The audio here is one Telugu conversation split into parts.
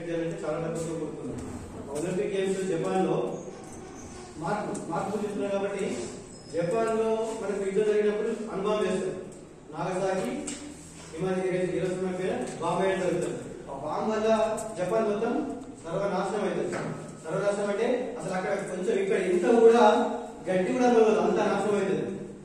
చేయాలంటే చాలా డబ్బుతో కూడుతుంది ఒలింపిక్ గేమ్స్ జపాన్ లో మార్పు మార్పు చూస్తున్నాం కాబట్టి జపాన్ లో మనకు యుద్ధం జరిగినప్పుడు అనుభవం చేస్తారు నాగసాకి హిమాలయ హీరోస్మ పేరు బాంబే అని జరుగుతుంది ఆ బాంబ్ వల్ల జపాన్ మొత్తం సర్వనాశనం అవుతుంది సర్వనాశనం అంటే అసలు అక్కడ కొంచెం ఇక్కడ ఇంత కూడా గడ్డి కూడా దొరకదు అంత నాశనం అవుతుంది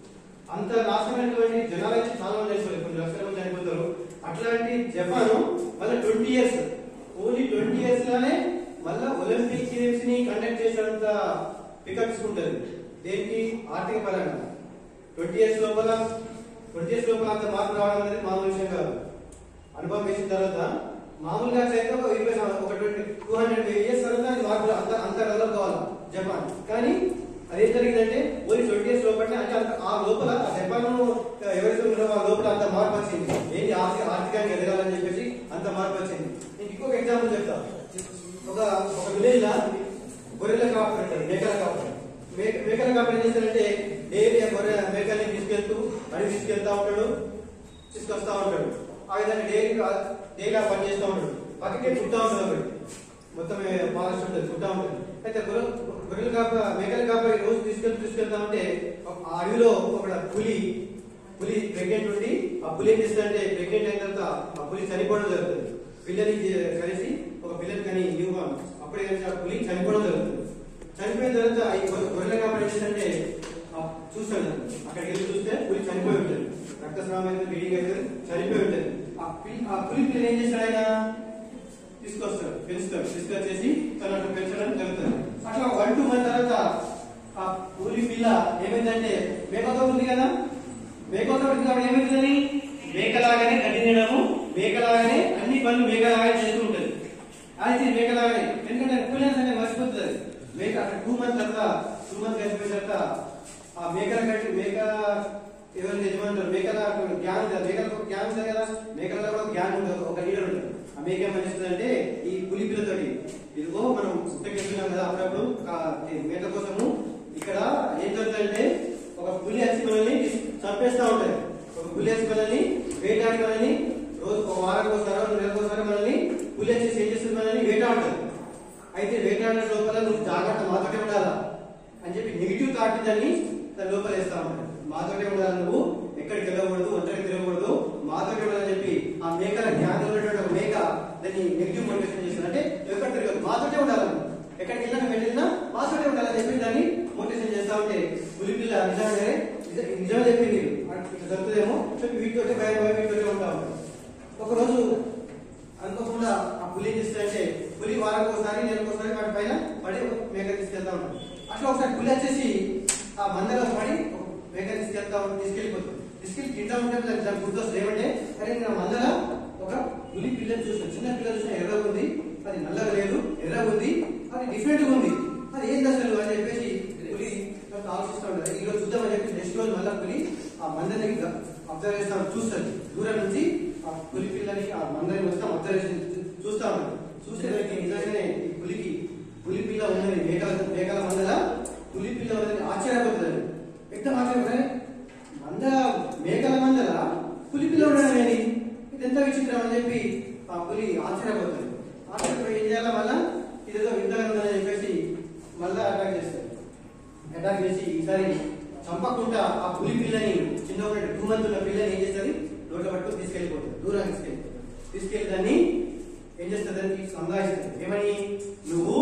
అంత నాశనమైనటువంటి జనాలు అయితే చాలా మంది చనిపోయారు కొన్ని లక్షల మంది చనిపోతారు అట్లాంటి జపాన్ మళ్ళీ twenty years only twenty years లోనే మళ్ళీ ఒలింపిక్ గేమ్స్ ని కండక్ట్ చేసేంత పికప్ తీసుకుంటుంది దేనికి ఆర్థిక పరంగా ట్వంటీ ఇయర్స్ లోపల ట్వంటీ ఇయర్స్ లోపల అంత మార్పు రావడం అనేది మామూలు విషయం కాదు అనుభవం వేసిన తర్వాత మామూలుగా అయితే ఒక ఇరవై సంవ- ఒక ట్వంటీ టూ హండ్రెడ్ ఇయర్స్ తర్వాత అది మార్పు అంత అంత డెవలప్ కావాలి జపాన్ కానీ అదేం జరిగిందంటే ఓన్లీ ట్వంటీ ఇయర్స్ లోపల అంటే అంత ఆ లోపల ఆ జపాన్ ఎవరైతే ఉన్నారో ఆ లోపల అంత మార్పు వచ్చింది ఏంటి ఆర్థిక ఆర్థికంగా ఎదగాలని చెప్పేసి అంత మార్పు వచ్చింది నేను ఇంకొక ఎగ్జాంపుల్ చెప్తా ఒక ఒక విలేజ్ లా గొర్రెల కాపర్ అంటారు మేకల కాపర్ మేక మేకల కాపర్ ఏం చేస్తారంటే డైలీ ఆ గొర్రె మేకల్ని తీసుకెళ్తూ అడిగి తీసుకెళ్తా ఉంటాడు తీసుకొస్తా ఉంటాడు ఆ విధంగా డైలీ డైలీ ఆ పని చేస్తూ ఉంటాడు పక్కకే చుట్టా ఉంటుంది ఒకటి మొత్తం పాలిస్ట్ ఉంటుంది చుట్టా ఉంటుంది అయితే గొర్రె గొర్రెలు కాప మేకల కాప రోజు తీసుకెళ్తూ తీసుకెళ్తా ఉంటే ఒక ఆ అడవిలో ఒక పులి పులి ప్రెగ్నెంట్ ఉండి ఆ పులి ఏం చేస్తుందంటే ప్రెగ్నెంట్ అయిన తర్వాత ఆ పులి చనిపోవడం జరుగుతుంది పిల్లని చే- కలిసి ఒక పిల్లని కానీ న్యూబాన్ అప్పుడే కలిసి ఆ పులి చనిపోవడం జరుగుతుంది చనిపోయిన తర్వాత ఈ గొర్రె- గొర్రెల కాపరి ఏంటంటే చూస్తాడు అక్కడికి వెళ్ళి చూస్తే పులి చనిపోయి ఉంటుంది రక్తస్రావం అయితే బ్లీడింగ్ అయితే చనిపోయి ఉంటుంది ఆ పిల్లి ఆ పులి పిల్లని ఏం చేస్తాడు ఆయన తీసుకొస్తాడు పెంచుతాడు తీసుకొచ్చేసి తను అట్లా పెంచడం జరుగుతుంది అట్లా వన్ టూ మంత్ తర్వాత ఆ పులి పిల్ల ఏమైందంటే మేకతో ఉంది కదా మేకతో ఉంది కాబట్టి ఏమైందని మేకలాగానే గడ్డి తినడము మేకలాగానే అన్ని పనులు మేకలాగానే చేస్తూ ఉంటుంది అయితే మేకలాగానే ఎందుకంటే కూలెన్స్ అనేది మర్చిపోతుంది మేక అక్కడ టూ మంత్ తర్వాత టూ మంత్ గడిచిపోయిన తర్వాత ఆ మేకల గడ్డి మేక ఎవరు యజమానులు మేకల గ్యాంగ్ ఉంటుంది మేకలకు ఒక గ్యాంగ్ ఉంటుంది కదా మేకలలో కూడా ఒక గ్యాంగ్ ఉంటుంది ఒక లీడర్ ఉంటుంది ఆ మేక ఏం పనిచేస్తుందంటే ఈ పులి పిల్లతోటి ఇదిగో మనం పుట్టకి వెళ్తున్నాం కదా అప్పుడప్పుడు ఆ ఈ మేక కోసము ఇక్కడ ఏం జరుగుతుందంటే ఒక పులి వచ్చి మనల్ని చంపేస్తా ఉంటది ఒక పులి వచ్చి మనల్ని వేటాడి మనల్ని రోజు ఒక వారానికి ఒకసారో రెండు నెలలకు ఒకసారి మనల్ని పులి వచ్చేసి ఏం చేస్తుంది మనల్ని వేటాడుతుంది అయితే వేటాడిన లోపల నువ్వు జాగ్రత్త మాతోటే ఉండాలా అని చెప్పి నెగిటివ్ థాట్ దాన్ని దాని లోపల వేస్తా ఉంటాడు మాతోటే ఉండాలి నువ్వు ఎక్కడికి వెళ్ళకూడదు ఒంటరికి తిరగకూడదు మాతోటే ఉండాలని చెప్పి ఆ మేకల జ్ఞానం ఉన్నటువంటి ఒక మేక దాన్ని నెగిటివ్ మోటివేషన్ చేస్తుంది అంటే ఎక్కడ తిరగదు మాతోటే ఉండాలి నువ్వు. ఎక్కడికి వెళ్ళినా వెళ్ళినా మాతోటే ఉండాలని చెప్పి దాన్ని మోటివేషన్ చేస్తా ఉంటే పులి పిల్ల నిజమే నిజ- నిజమే చెప్పింది ఇట్లా జరుగుతుందేమో చెప్పి వీటితోటే భయం భయం వీటితోటే ఉంటా ఉంటాడు ఒక రోజు అనుకోకుండా ఆ పులి ఏం చేస్తుందంటే పులి వారానికి ఒకసారి నెలకు ఒకసారి వాటి పైన పడి ఒక మేక తీసుకెళ్తా ఉంటాడు అట్లా ఒకసారి పులి వచ్చేసి ఆ మందలో పడి ఒక మేక తీసుకెళ్తా ఉంటాడు తీసుకెళ్ళిపోతుంది తీసుకెళ్ళి తింటా ఉంటే దానికి దానికి గుర్తొస్తుంది ఏమంటే అరే నేను ఆ మందల ఒక పులి పిల్లని చూసిన చిన్న పిల్ల చూసిన ఎర్రగా ఉంది అది నల్లగా లేదు ఎర్రగా ఉంది అది డిఫరెంట్ గా ఉంది అది ఏంది అసలు అని చెప్పేసి పులి కొంత ఆలోచిస్తూ ఉంటాడు ఈ రోజు చూద్దామని చెప్పి నెక్స్ట్ రోజు మళ్ళీ పులి ఆ మందని అబ్జర్వ్ చేస్తా చూస్తాడు దూరం నుంచి ఆ పులి పిల్లని ఆ మందని మొత్తం అబ్జర్వేషన్ చూస్తా ఉంటాడు చూస్తే దానికి నిజంగానే ఈ పులికి పులి పిల్ల ఉన్నది మేకల మేకల మందల పులి పిల్ల ఉన్నది ఆశ్చర్యపోతుంది వ్యక్తం ఆశ్చర్యపోతే మంద మేకల మందల పులి పిల్ల ఉండడం ఏది ఇది ఎంత విచిత్రం అని చెప్పి ఆ పులి ఆశ్చర్యపోతుంది ఆశ్చర్యపోయి ఏం చేయాలా మళ్ళా ఇదేదో వింతగా ఉందని చెప్పేసి మళ్ళా అటాక్ చేస్తాడు అటాక్ చేసి ఈసారి చంపకుండా ఆ పులి పిల్లని చిన్న ఉన్న టూ మంత్ ఉన్న పిల్లని ఏం చేస్తుంది నోట్లో పట్టుకు తీసుకెళ్ళిపోతుంది దూరం తీసుకెళ్ళి తీసుకెళ్లి దాన్ని ఏం చేస్తుంది దానికి సందాయిస్తుంది ఏమని నువ్వు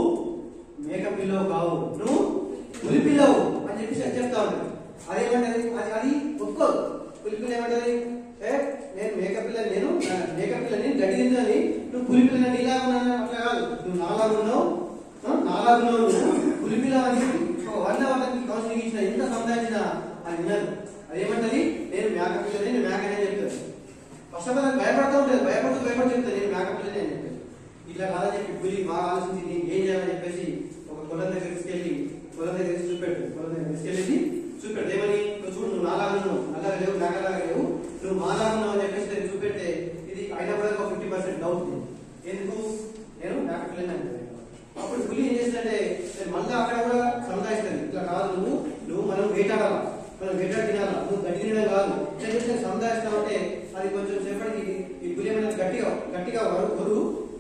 మేక పిల్లవు కావు నువ్వు పులి పిల్లవు అని చెప్పేసి అది చెప్తా ఉంటుంది అదేమంటది అది అది ఒప్పుకోదు పులి పిల్ల ఏమంటది ఏ నేను మేక పిల్లని నేను నా మేక పిల్లని గడి తిందని నువ్వు పులి పిల్లని ఇలా ఉన్నాను అట్లా కాదు నువ్వు నాలాగా ఉన్నావు ఆ, నాలాగా ఉన్నావు నువ్వు పులి పిల్ల అని చెప్పి ఒక వన్ అవర్ కౌన్సిలింగ్ ఇచ్చిన ఎంత సంపాదించినా అది వినదు అదేమంటది నేను మేక పిల్లని నేను మేకనే చెప్తాను ఫస్ట్ ఆఫ్ ఆల్ భయపడతా ఉంటుంది భయపడుతూ భయపడుతూ చెప్తాను నేను మేక పిల్లని అని చెప్పేసి ఇట్లా కాదని చెప్పి పులి బాగా ఆలోచించి నేను ఏం చేయాలని చెప్పేసి ఒక పొలం దగ్గర తీసుకెళ్ళి పొలం దగ్గర తీసి చూపెట్టు పొలం దగ్గర తీసుకెళ్ళి చూపెట్టు ఏమని నువ్వు చూడు నువ్వు నాలాగా ఉన్నావు నల్లగా లేవు మేకలాగా లేవు నువ్వు మాలాగా ఉన్నావు అని చెప్పేసి దాన్ని చూపెడితే ఇది అయినా కూడా ఒక ఫిఫ్టీ పర్సెంట్ డౌట్ ఉంది. ఎందుకు నేను మేక పిల్లని అంటే అప్పుడు పులి ఏం చేస్తుందంటే నేను మళ్ళీ అక్కడ కూడా సముదాయిస్తాను ఇట్లా కాదు నువ్వు నువ్వు మనం వేటాడాలా మనం వేటాడి తినాలా నువ్వు గడ్డి తినడం కాదు ఇట్లా చేస్తే సముదాయిస్తా ఉంటే అది కొంచెం సేపటికి ఈ పులి ఏమైనా గట్టిగా గట్టిగా వరు వరు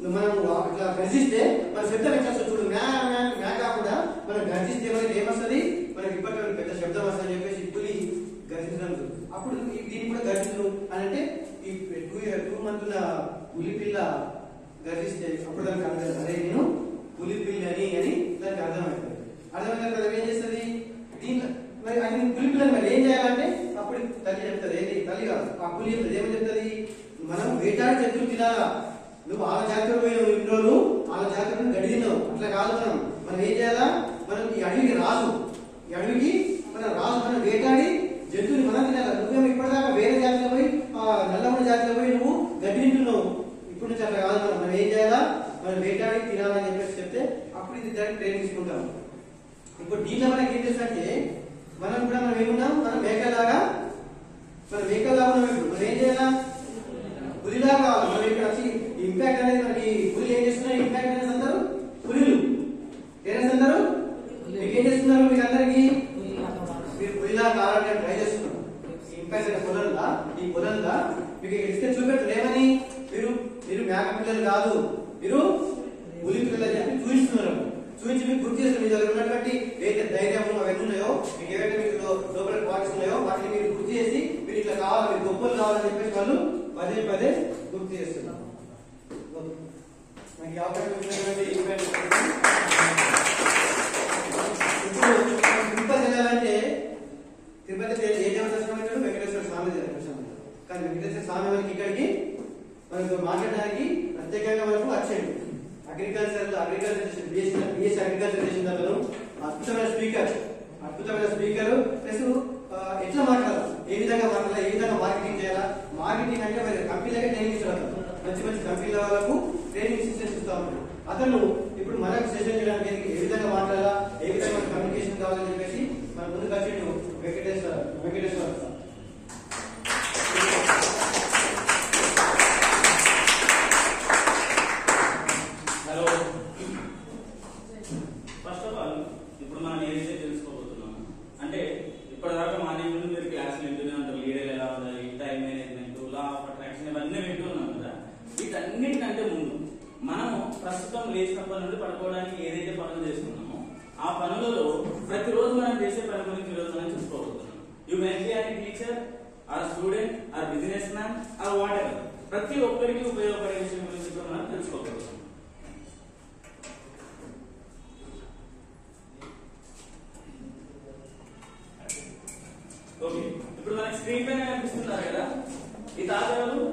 మనం ఇట్లా గర్జిస్తే మన శబ్దం ఎట్లా వస్తుంది చూడు మ్యా మ్యా మ్యా కాకుండా మనం గర్జిస్తే మనకి ఏమొస్తుంది మనకి ఇప్పటి పెద్ద శబ్దం వస్తుంది అని చెప్పేసి పులి గర్జించడం జరుగుతుంది. అప్పుడు ఈ- దీన్ని కూడా గర్జించడం అని అంటే ఈ టూ టూ మంత్ల పులి పిల్ల గర్జిస్తే అప్పుడు దానికి అర్థం అరే నేను పులి పిల్లి అని అని దానికి అర్థమవుతుంది అర్థమైన తర్వాత ఏం చేస్తుంది దీంట్లో మరి అది పులి పిల్లని మరి ఏం చేయాలంటే అప్పుడు తల్లి చెప్తుంది ఏంటి తల్లి కాదు ఆ పులి చెప్తుంది ఏమని చెప్తుంది మనం వేటాడి జంతువులు తినాలా నువ్వు వాళ్ళ జాతర పోయినావు ఇన్ని రోజులు వాళ్ళ జాతర గడి తిన్నావు అట్లా కాదు మనం మనం ఏం చేయాలా మనం ఈ అడవికి రాదు ఈ అడవికి మనం రాదు మనం వేటాడి జంతువుని మనం తినాలి నువ్వేమో ఇప్పటిదాకా వేరే జాతిలో పోయి ఆ నల్లమూడి జాతిలో పోయి నువ్వు గడ్డి తింటున్నావు ఇప్పుడు నుంచి అట్లా కాదు మనం మనం ఏం చేయాలా మనం వేటాడి తినాలని చెప్పేసి చెప్తే అప్పుడు ఇది దానికి ట్రైనింగ్ తీసుకుంటాం ఇప్పుడు దీంట్లో మనకి ఏం చేస్తుంటే మనం కూడా మనం ఏమున్నాం మనం మేకలాగా మనం మేకలాగా ఉన్నాం ఇప్పుడు మనం ఏం చేయాలా పులిలా కావాలి మనం ఇక్కడ వచ్చి ఇంపాక్ట్ అనేది మనకి పులి ఏం చేస్తున్నారు ఇంపాక్ట్ అనేది అందరూ పులిలు ఏం అందరూ మీకు ఏం చేస్తున్నారు మీకు అందరికి మీరు పులిలా కావాలంటే ట్రై చేస్తున్నారు ఇంపాక్ట్ అనే పొలంలా ఈ పొలంలా మీకు ఇక్కడ ఇస్తే చూపెట్టు ఏమని మీరు మీరు మేక పిల్లలు కాదు మీరు పులి పిల్లలు అని చెప్పి చూపిస్తున్నారు చూపించి మీకు గుర్తు చేస్తారు మీ దగ్గర ఉన్నటువంటి ఏదైతే ధైర్యం అవన్నీ ఉన్నాయో మీకు ఏవైతే మీకు లో- లోపల క్వాలిటీస్ ఉన్నాయో వాటిని మీరు గుర్తు చేసి మీరు ఇట్లా కావాలి మీరు గొప్పలు కావాలని చెప్పేసి వాళ్ళు పదే పదే గుర్తు చేస్తున్నారు ఓకే. నాకు ఈ అవకాశం ఇచ్చినటువంటి ఈవెంట్ ఇప్పుడు తిరుపతి వెళ్ళాలంటే తిరుపతి ఏ దేవదర్శనం అంటారు వెంకటేశ్వర స్వామి దర్శనం అంటారు. కానీ వెంకటేశ్వర స్వామి మనకి ఇక్కడికి మనకు మాట్లాడడానికి ప్రత్యేకంగా మనకు వచ్చాడు agriculture agriculture BSc BSc agriculture చేసిన అతను అద్భుతమైన స్పీకర్ అద్భుతమైన స్పీకర్ ప్లస్ ఎట్లా మాట్లాడాలి ఏ విధంగా మాట్లాడాలి ఏ విధంగా మార్కెటింగ్ చేయాలా మార్కెటింగ్ అంటే మరి కంపెనీలకే ట్రైనింగ్ ఇస్తారు అతను. మంచి మంచి కంపెనీల వాళ్ళకు ట్రైనింగ్ సిస్టమ్స్ ఇస్తా ఉంటాడు అతను ఇప్పుడు మనకు సెషన్ చేయడానికి ఏ విధంగా మాట్లాడాలా ఏ విధంగా కమ్యూనికేషన్ కావాలని చెప్పేసి మన ముందుకు వచ్చిండు Venkateswara Venkateswara sir. Hello first of all ఇప్పుడు మనం ఏదైతే తెలుసుకోబోతున్నాము అంటే ఇప్పటిదాకా మార్నింగ్ నుండి మీరు క్లాసులు వింటూనే ఉంటారు లీడర్ ఎలా ఉండాలి time management law of attraction ఇవన్నీ వింటున్నాం కదా వీటన్నిటికంటే ముందు మనము ప్రస్తుతం లేచినప్పటి నుండి పడుకోవడానికి ఏదైతే పనులు చేస్తున్నామో ఆ పనులలో ప్రతిరోజు మనం చేసే పని గురించి ఈరోజు మనం చూసుకోబోతున్నాం యు మే బి అని teacher or student or businessman or whatever ప్రతి ఒక్కరికి ఉపయోగపడే విషయం గురించి ఇప్పుడు మనం తెలుసుకోబోతున్నాం ఓకే ఇప్పుడు మనకి స్క్రీన్ పైన కనిపిస్తున్నారు కదా ఈ తాత ఎవరు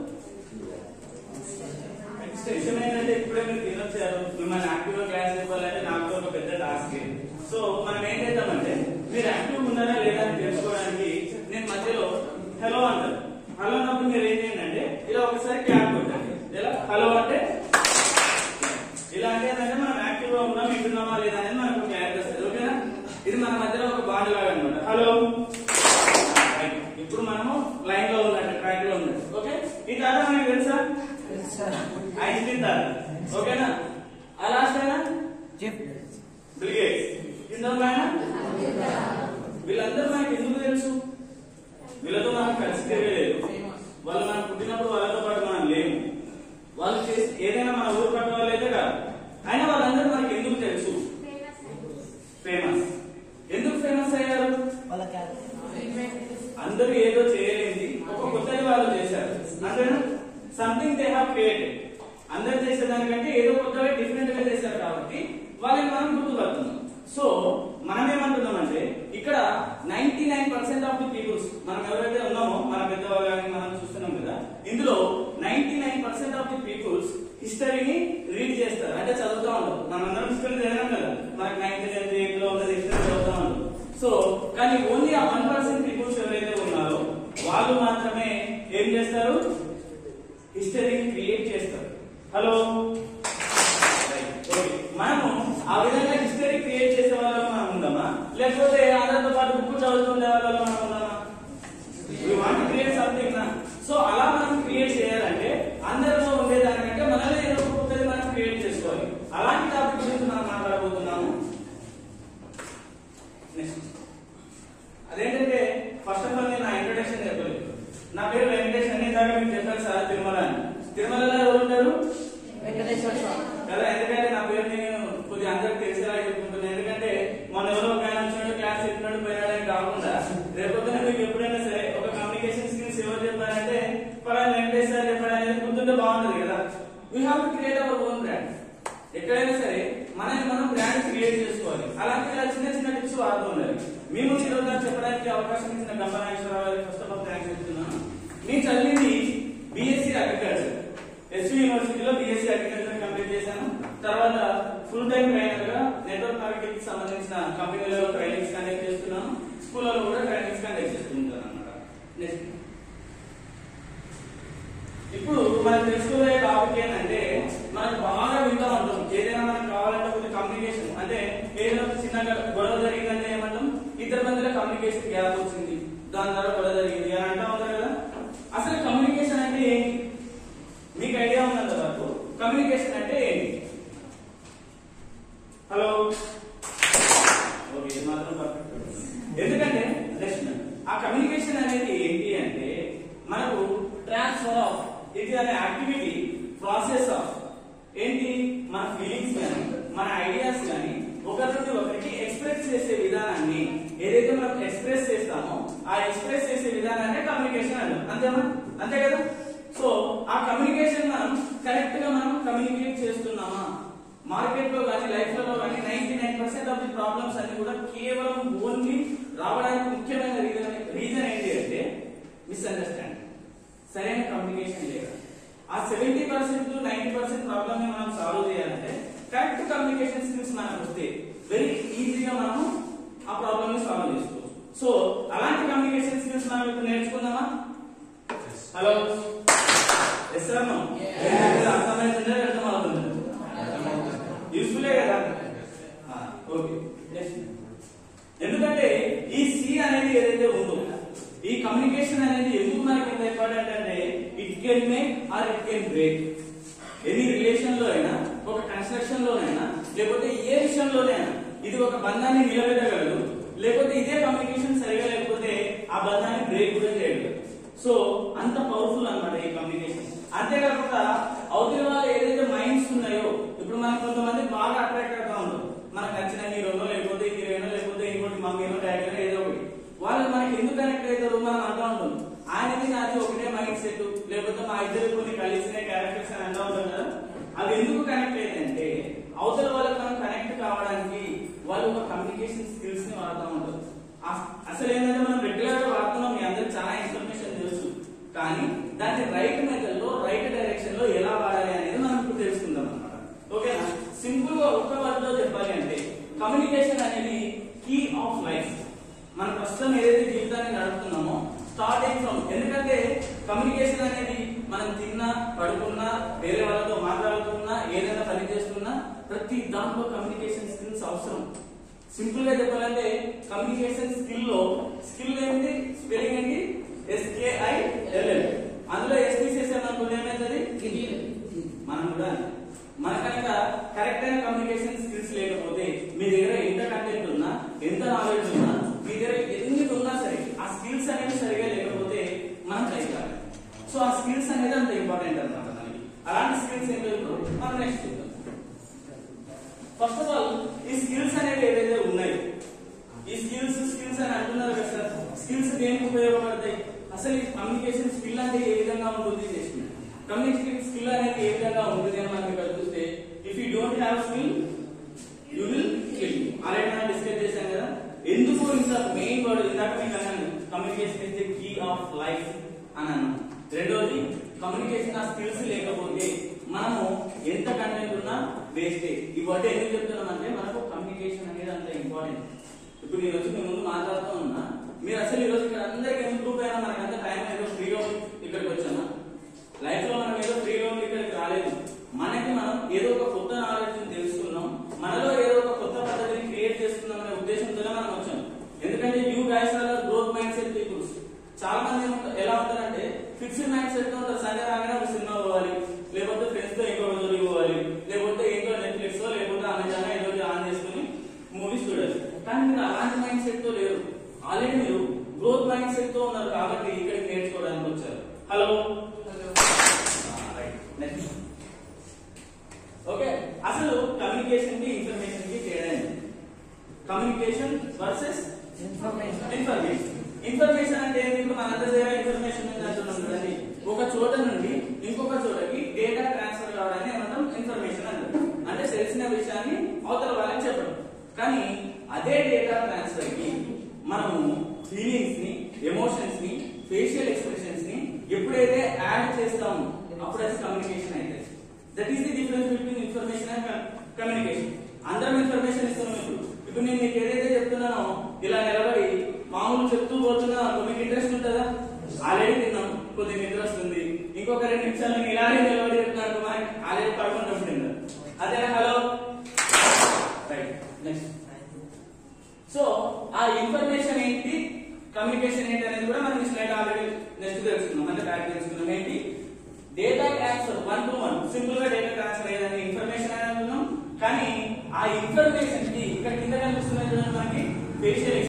విషయం ఏంటంటే ఇప్పుడే మీరు తినొచ్చారు మిమ్మల్ని యాక్టివ్ గా క్లాస్ చెప్పాలంటే నాకు కూడా ఒక పెద్ద టాస్క్ సో మనం ఏం చేద్దామంటే మీరు యాక్టివ్ ఉన్నారా లేదా అని తెలుసుకోవడానికి నేను మధ్యలో హలో అంటారు హలో అన్నప్పుడు మీరు ఏం చేయండి అంటే ఇలా ఒకసారి క్లాప్ కొట్టండి ఎలా హలో అంటే ఇలా అంటే ఏంటంటే మనం యాక్టివ్ గా ఉన్నాం వింటున్నామా లేదా అనేది మనకు క్లారిటీ వస్తుంది ఓకేనా ఇది మన మధ్యలో ఒక బాండ్ లాగా అనమాట హలో రైట్. ఇప్పుడు మనము లైన్ లో ఉన్నట్టు ట్రాక్ లో ఉన్నట్టు ఓకే ఈ తాత మనకి తెలుసా ఐన్స్టీన్ తాత ఓకేనా ఆ లాస్ట్ అయినా బిల్ గేట్స్ ఇంతవరకు ఆయన వీళ్ళందరూ మనకి ఎందుకు తెలుసు వీళ్ళతో మనం కలిసి తిరగలేదు వాళ్ళు మనం పుట్టినప్పుడు వాళ్ళతో పాటు మనం లేము వాళ్ళు చేసి ఏదైనా మన ఊరు పట్ల వాళ్ళు అయితే కాదు అయినా వాళ్ళందరూ మనకి ఎందుకు తెలుసు ఫేమస్ ఎందుకు ఫేమస్ అయ్యారు అందరూ ఏదో చేయలేంది ఒక కొత్తది వాళ్ళు చేశారు అంతేనా సంథింగ్ దే హావ్ క్రియేటెడ్ అందరు చేసేదానికంటే ఏదో కొత్తగా డిఫరెంట్ గా చేశారు కాబట్టి వాళ్ళని మనం గుర్తుపడుతున్నాం సో మనం ఏమంటున్నామంటే ఇక్కడ ninety nine percent of the peoples మనం ఎవరైతే ఉన్నామో మన పెద్దవాళ్ళు కానీ మనం చూస్తున్నాం కదా ఇందులో ninety nine percent of the peoples హిస్టరీని రీడ్ చేస్తారు అంటే చదువుతా ఉంటారు మనందరం హిస్టరీ చదివాం కదా మనకి నైన్టీ నైన్ ఎయిట్ లో ఉన్నది హిస్టరీ చదువుతా ఉంటారు సో కానీ ఓన్లీ ఆ వన్ పర్సెంట్ పీపుల్స్ ఎవరైతే ఉన్నారో వాళ్ళు మాత్రమే ఏం చేస్తారు హిస్టరీని క్రియేట్ చేస్తారు హలో ఓకే మనము ఆ విధంగా హిస్టరీ క్రియేట్ చేసే వాళ్ళలో మనం ఉందామా లేకపోతే అందరితో పాటు బుక్ చదువుతుండే వాళ్ళలో మనం ఉందామా we want to create something నా సో అలా మనం క్రియేట్ చేయాలంటే అందరిలో ఉండేదానికంటే మనమే ఏదో ఒక కొత్తది మనం క్రియేట్ చేసుకోవాలి అలాంటి టాపిక్ గురించి మనం మాట్లాడబోతున్నాం ఇవన్నీ నేను కొద్దిగా అందరికి తెలిసేలా చెప్పుకుంటున్నాను ఎందుకంటే మన ఎవరో ఒక ఆయన వచ్చినాడు క్లాస్ చెప్పినాడు పోయినాడని కాకుండా రేపొద్దున మీకు ఎప్పుడైనా సరే ఒక కమ్యూనికేషన్ స్కిల్స్ ఎవరు చెప్పారంటే పలానా వెంకటేష్ సార్ చెప్పాడు అనేది గుర్తుంటే బాగుంటది కదా we have to create our own brand ఎక్కడైనా సరే మనని మనం బ్రాండ్ క్రియేట్ చేసుకోవాలి అలాంటి ఇలా చిన్న చిన్న టిప్స్ వాడుతూ ఉండాలి మీ ముందు ఈరోజు నాకు చెప్పడానికి అవకాశం ఇచ్చిన గంపనాగేశ్వరరావు గారికి ఫస్ట్ ఆఫ్ ఆల్ థ్యాంక్స్ చెప్తున్నాను నేను చదివింది బీఎస్సీ అగ్రికల్చర్ ఎస్వి యూనివర్సిటీలో బీఎస్సీ అగ్రికల్చర్ కంప్లీట్ చేశాను తర్వాత ఫుల్ టైం ట్రైనర్ గా నెట్వర్క్ మార్కెటింగ్ కి సంబంధించిన కంపెనీలలో ట్రైనింగ్స్ కండక్ట్ చేస్తున్నాను స్కూల్లో కూడా ట్రైనింగ్స్ కండక్ట్ చేస్తుంటాను అన్నమాట నెక్స్ట్ ఇప్పుడు మనం తెలుసుకోబోయే టాపిక్ ఏంటంటే మనకు బాగా వింటా ఉంటాం ఏదైనా మనకు కావాలంటే కొంచెం కమ్యూనికేషన్ అంటే ఏదైనా ఒక చిన్నగా గొడవ జరిగిందంటే ఏమంటాం ఇద్దరి మధ్యలో కమ్యూనికేషన్ గ్యాప్ వచ్చింది దాని ద్వారా గొడవ జరిగింది అని అంటా ఉంటారు కదా అసలు కమ్యూనికేషన్ అంటే ఏంటి మీకు ఐడియా ఉన్నంత వరకు కమ్యూనికేషన్ అంటే ఏంటి హలో ఓకే ఇది మాత్రం పర్ఫెక్ట్ ఎందుకంటే నెక్స్ట్ ఆ కమ్యూనికేషన్ అనేది ఏంటి అంటే మనకు ట్రాన్స్ఫర్ ఆఫ్ ఇది అనే యాక్టివిటీ ప్రాసెస్ ఆఫ్ ఏంటి మన ఫీలింగ్స్ కానీ మన ఐడియాస్ కానీ ఒకరి నుండి ఒకరికి ఎక్స్ప్రెస్ చేసే విధానాన్ని ఏదైతే మనం ఎక్స్ప్రెస్ చేస్తామో ఆ ఎక్స్ప్రెస్ చేసే విధానాన్ని కమ్యూనికేషన్ అంటాం అంతేమా అంతే కదా సో ఆ కమ్యూనికేషన్ మనం కరెక్ట్ గా మనం కమ్యూనికేట్ చేస్తున్నామా మార్కెట్ లో కానీ లైఫ్ లో కానీ ninety nine percent of the problems అన్ని కూడా కేవలం ఓన్లీ రావడానికి ముఖ్యమైన రీజన్ రీజన్ ఏంటి అంటే మిస్అండర్స్టాండింగ్ సరైన కమ్యూనికేషన్ లేదు ఆ seventy percent ninety percent problem ని మనం సాల్వ్ చేయాలంటే కరెక్ట్ కమ్యూనికేషన్ స్కిల్స్ మనకు వస్తే వెరీ ఈజీగా మనము ఆ ప్రాబ్లమ్ ని సాల్వ్ చేసుకోవచ్చు సో అలాంటి కమ్యూనికేషన్ స్కిల్స్ మనం ఇప్పుడు నేర్చుకుందామా హలో ఎస్ సార్ నో అర్థమవుతుందా అర్థమవుతుందా యూస్ఫుల్లే కదా ఓకే ఎందుకంటే ఈ సి అనేది ఏదైతే ఉందో ఈ కమ్యూనికేషన్ అనేది ఎందుకు మనకి ఎంత ఇంపార్టెంట్ అంటే it can make or it can break any relation లో అయినా ఒక కన్స్ట్రక్షన్ లోనైనా లేకపోతే ఏ విషయంలోనైనా ఇది ఒక బంధాన్ని నిలబెట్టగలదు లేకపోతే ఇదే కమ్యూనికేషన్ సరిగా లేకపోతే ఆ బంధాన్ని బ్రేక్ కూడా చేయగలదు సో అంత పవర్ఫుల్ అన్నమాట ఈ కమ్యూనికేషన్ అంతేకాకుండా అవతల వాళ్ళ ఏదైతే మైండ్స్ ఉన్నాయో ఇప్పుడు మనం కొంతమంది బాగా అట్రాక్ట్ అవుతా ఉంటాం మనకు నచ్చిన హీరోనో లేకపోతే హీరోయినో లేకపోతే ఇంకోటి మమ్మీనో డాడీనో ఏదో ఒకటి వాళ్ళు మనకి ఎందుకు కనెక్ట్ అవుతారు మనం అంటా ఉంటాం ఆయనది నాది ఒకటే మైండ్ సెట్ లేకపోతే మా ఇద్దరు కొన్ని కలిసిన క్యారెక్టర్స్ అని అంటా ఉంటాం కదా అవి ఎందుకు కనెక్ట్ అయ్యిందంటే అవతల వాళ్ళకి మనం కనెక్ట్ కావడానికి వాళ్ళు ఒక కమ్యూనికేషన్ స్కిల్స్ ని వాడుతూ ఉంటారు అస- అసలు ఏంటంటే మనం రెగ్యులర్ గా వాడుతున్నాం మీ అందరికి చాలా ఇన్ఫర్మేషన్ తెలుసు కానీ దాన్ని రైట్ మెథడ్ లో రైట్ డైరెక్షన్ లో ఎలా వాడాలి అనేది మనం ఇప్పుడు తెలుసుకుందాం అన్నమాట ఓకేనా సింపుల్ గా ఒక్క వర్డ్ లో చెప్పాలి అంటే కమ్యూనికేషన్ అనేది కీ ఆఫ్ లైఫ్ మన ప్రస్తుతం ఏదైతే జీవితాన్ని నడుపుతున్నామో స్టార్టింగ్ ఫ్రమ్ ఎందుకంటే కమ్యూనికేషన్ అనేది మనం తిన్నా పడుకున్నా వేరే వాళ్ళతో మాట్లాడుతున్నా ఏదైనా పని చేస్తున్నా ప్రతి దాంట్లో కమ్యూనికేషన్ స్కిల్స్ అవసరం సింపుల్ గా చెప్పాలంటే కమ్యూనికేషన్ స్కిల్ లో స్కిల్ ఏంటి స్పెల్లింగ్ ఏంటి ఎస్కేఐ ఎల్ఎల్ అందులో ఎస్ తీసేసాం అనుకుంటే ఏమైతుంది మనం కూడా మన కనుక కరెక్ట్ అయిన కమ్యూనికేషన్ స్కిల్స్ లేకపోతే మీ దగ్గర ఎంత కంటెంట్ ఉన్నా ఎంత నాలెడ్జ్ ఉన్నా మీ దగ్గర ఎన్ని ఉన్నా సరే ఆ స్కిల్స్ అనేవి సరిగా లేకపోతే మనం పైకి రాలేం. సో ఆ స్కిల్స్ అనేది అంత ఇంపార్టెంట్ అన్నమాట మనకి అలాంటి స్కిల్స్ ఏంటో ఇప్పుడు మనం నెక్స్ట్ చూద్దాం ఫస్ట్ ఆఫ్ ఆల్ ఈ స్కిల్స్ అనేవి ఏవైతే ఉన్నాయో ఈ స్కిల్స్ స్కిల్స్ అని అంటున్నారు కదా సార్ స్కిల్స్ దేనికి ఉపయోగపడతాయి అసలు ఈ కమ్యూనికేషన్ స్కిల్ అంటే ఏ విధంగా ఉంటుంది చేస్తుంది కమ్యూనికేషన్ స్కిల్ అనేది ఏ విధంగా ఉంటుంది అని మనం ఇక్కడ చూస్తే if you don't have skill you will kill already మనం డిస్కస్ చేశాం కదా ఎందుకు ఇంత మెయిన్ వర్డ్ ఇందాక మీకు అన్నాను communication is the key of life అని అన్నాను రెండోది కమ్యూనికేషన్ ఆ స్కిల్స్ లేకపోతే మనము ఎంత కంటెంట్ ఉన్నా వేస్టే ఈ వర్డ్ ఎందుకు చెప్తున్నామంటే మనకు కమ్యూనికేషన్ అనేది అంత ఇంపార్టెంట్ ఇప్పుడు నేను వచ్చి మీ ముందు మాట్లాడుతూ ఉన్నా మీరు అసలు ఈ రోజు ఇక్కడ అందరికి ఎందుకు గ్రూప్ అయినా మనకి అంత టైం ఏదో ఫ్రీగా ఉంది ఇక్కడికి వచ్చామా లైఫ్ లో మనం ఏదో ఫ్రీగా ఉంది ఇక్కడికి రాలేదు మనకి మనం ఏదో ఒక కొత్త నాలెడ్జ్ తెలుసుకున్నాం మనలో ఏదో ఒక కొత్త పద్ధతిని క్రియేట్ చేసుకున్నాం అనే ఉద్దేశంతోనే మనం వచ్చాం ఎందుకంటే you guys are growth mindset peoples చాలా మంది ఏమంటారు- ఎలా ఉంటారంటే ఫిక్స్డ్ మైండ్ సెట్ తో ఉంటారు సండే రాగానే ఒక సినిమా పోవాలి లేకపోతే ఫ్రెండ్స్ తో ఇంకో రోజు పోవాలి లేకపోతే ఇంకో నెట్ఫ్లిక్స్ లేకపోతే అమెజాన్ ఏదో ఒకటి ఆన్ చేసుకుని మూవీస్ చూడాలి కానీ మీరు అలాంటి మైండ్ సెట్ తో లేరు ఆల్రెడీ మీరు గ్రోత్ మైండ్ సెట్ తో ఉన్నారు కాబట్టి ఇక్కడికి నేర్చుకోవడానికి వచ్చారు హలో ఓకే అసలు కమ్యూనికేషన్ కమ్యూనికేషన్ కి ఇన్ఫర్మేషన్ కి తేడా ఏంటి communication versus information information information అంటే ఏంటి? ఇప్పుడు మన దగ్గర ఇన్ఫర్మేషన్ ఉంది అంటున్నాం కదండి ఒక చోట నుండి ఇంకొక చోటకి డేటా ట్రాన్స్ఫర్ కావడాన్ని మనం ఇన్ఫర్మేషన్ అంటాం అంటే తెలిసిన విషయాన్ని అవతల వాళ్ళకి చెప్పడం కానీ అదే డేటా ట్రాన్స్ఫర్ కి మనము ఫీలింగ్స్ ని ఎమోషన్స్ ని ఫేషియల్ ఎక్స్ప్రెషన్స్ ని ఎప్పుడైతే యాడ్ చేస్తామో అప్పుడు అది కమ్యూనికేషన్ అయితే that is the difference between information and communication అందరం ఇన్ఫర్మేషన్ ఇస్తున్నాం ఇప్పుడు ఇప్పుడు నేను మీకు ఏదైతే చెప్తున్నానో ఇలా నిలబడి మామూలు చెప్తూ పోతున్నా అనుకో, మీకు ఇంట్రెస్ట్ ఉంటుందా ఆల్రెడీ తిన్నాం కొద్దిగా నిద్ర వస్తుంది ఇంకొక రెండు నిమిషాలు నేను ఇలాగే నిలబడి చెప్తున్నాను మనకి ఆల్రెడీ పడుకుంటుంది అదే హలో రైట్ నెక్స్ట్ సో ఆ ఇన్ఫర్మేషన్ ఏంటి కమ్యూనికేషన్ ఏంటి అనేది కూడా మనం ఈ స్లైడ్ ఆల్రెడీ నెక్స్ట్ తెలుసుకున్నాం అంటే బ్యాక్ తెలుసుకున్నాం ఏంటి data transfer one to one simple గా డేటా ట్రాన్స్ఫర్ అయ్యేదాన్ని ఇన్ఫర్మేషన్ అని అనుకున్నాం కానీ ఆ ఇన్ఫర్మేషన్ కి ఇక్కడ కింద కనిపిస్తున్నది చూడండి మనకి ఫేషియల్